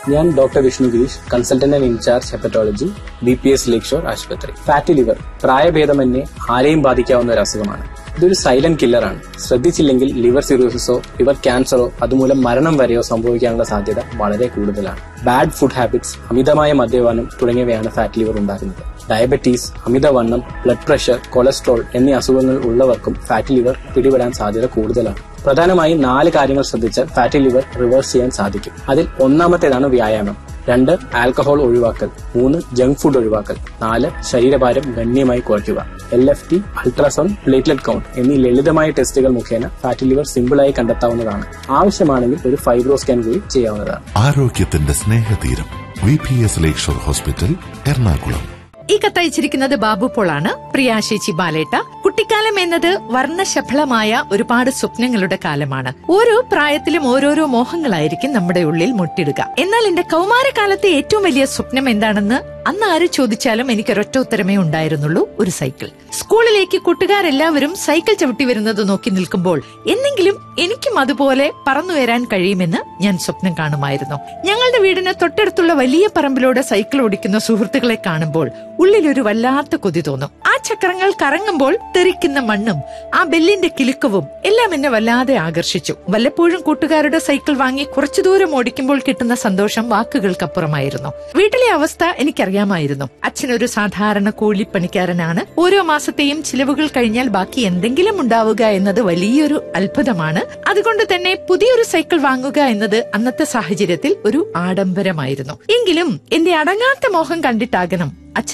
ഞാൻ doctor Vishnu Girish consultant and in charge hepatology B P S Lakeshore ആശുപത്രി fatty liver പ്രായഭേദമന്യേ ആരെയും ബാധിക്കാവുന്ന ഒരു അസുഖമാണ് ഇതൊരു സൈലന്റ് കില്ലറാണ് ശ്രദ്ധിച്ചില്ലെങ്കിൽ ലിവർ സിറോസിസോ ലിവർ ക്യാൻസറോ അതുമൂലം മരണം വരെയോ സംഭവിക്കാനുള്ള സാധ്യത വളരെ കൂടുതലാണ് ബാഡ് ഫുഡ് ഹാബിറ്റ്സ് അമിതമായ മദ്യപാനം തുടങ്ങിയവയാണ് ഫാറ്റ് ലിവർ ഉണ്ടാക്കുന്നത് ഡയബറ്റീസ് അമിതവണ്ണം ബ്ലഡ് പ്രഷർ കൊളസ്ട്രോൾ എന്നീ അസുഖങ്ങൾ ഉള്ളവർക്കും ഫാറ്റി ലിവർ പിടിപെടാൻ സാധ്യത കൂടുതലാണ് പ്രധാനമായും നാല് കാര്യങ്ങൾ ശ്രദ്ധിച്ചാൽ ഫാറ്റി ലിവർ റിവേഴ്സ് ചെയ്യാൻ സാധിക്കും അതിൽ ഒന്നാമത്തേതാണ് വ്യായാമം രണ്ട് ആൽക്കഹോൾ ഒഴിവാക്കൽ മൂന്ന് ജങ്ക് ഫുഡ് ഒഴിവാക്കൽ നാല് ശരീരഭാരം ഗണ്യമായി കുറയ്ക്കുക L F T ultrasound platelet count എന്നീ ലളിതമായ ടെസ്റ്റുകൾ മുഖേന ഫാറ്റി ലിവർ സിമ്പിളായി കണ്ടെത്താവുന്നതാണ് ആവശ്യമാണെങ്കിൽ ഒരു ഫൈബ്രോ സ്കാൻ കൂടി ചെയ്യാവുന്നതാണ് ആരോഗ്യത്തിന്റെ സ്നേഹതീരം V P S Lakeshore hospital Ernakulam ഈ കത്തയച്ചിരിക്കുന്നത് ബാബു പോളാണ് പ്രിയാശേച്ചി ബാലേട്ട കുട്ടിക്കാലം എന്നത് വർണ്ണശഫലമായ ഒരുപാട് സ്വപ്നങ്ങളുടെ കാലമാണ് ഓരോ പ്രായത്തിലും ഓരോരോ മോഹങ്ങളായിരിക്കും നമ്മുടെ ഉള്ളിൽ മുട്ടിടുക എന്നാൽ എന്റെ കൗമാരകാലത്തെ ഏറ്റവും വലിയ സ്വപ്നം എന്താണെന്ന് അന്ന് ആര് ചോദിച്ചാലും എനിക്ക് ഒരൊറ്റ ഉത്തരമേ ഉണ്ടായിരുന്നുള്ളൂ ഒരു സൈക്കിൾ സ്കൂളിലേക്ക് കൂട്ടുകാരെല്ലാവരും സൈക്കിൾ ചവിട്ടി വരുന്നത് നോക്കി നിൽക്കുമ്പോൾ എന്നെങ്കിലും എനിക്കും അതുപോലെ പറന്നു വരാൻ കഴിയുമെന്ന് ഞാൻ സ്വപ്നം കാണുമായിരുന്നു ഞങ്ങളുടെ വീടിന് തൊട്ടടുത്തുള്ള വലിയ പറമ്പിലൂടെ സൈക്കിൾ ഓടിക്കുന്ന സുഹൃത്തുക്കളെ കാണുമ്പോൾ ഉള്ളിലൊരു വല്ലാത്ത കൊതി തോന്നും ആ ചക്രങ്ങൾ കറങ്ങുമ്പോൾ തെറിക്കുന്ന മണ്ണും ആ ബെല്ലിന്റെ കിലുക്കവും എല്ലാം എന്നെ വല്ലാതെ ആകർഷിച്ചു വല്ലപ്പോഴും കൂട്ടുകാരുടെ സൈക്കിൾ വാങ്ങി കുറച്ചു ദൂരം ഓടിക്കുമ്പോൾ കിട്ടുന്ന സന്തോഷം വാക്കുകൾക്കപ്പുറമായിരുന്നു വീട്ടിലെ അവസ്ഥ എനിക്കറിയാമായിരുന്നു അച്ഛൻ ഒരു സാധാരണ കൂലിപ്പണിക്കാരനാണ് ഓരോ മാസത്തെയും ചിലവുകൾ കഴിഞ്ഞാൽ ബാക്കി എന്തെങ്കിലും ഉണ്ടാവുക എന്നത് വലിയൊരു അത്ഭുതമാണ് അതുകൊണ്ട് തന്നെ പുതിയൊരു സൈക്കിൾ വാങ്ങുക എന്നത് അന്നത്തെ സാഹചര്യത്തിൽ ഒരു ആഡംബരമായിരുന്നു എങ്കിലും എന്റെ അടങ്ങാത്ത മോഹം കണ്ടിട്ടാകണം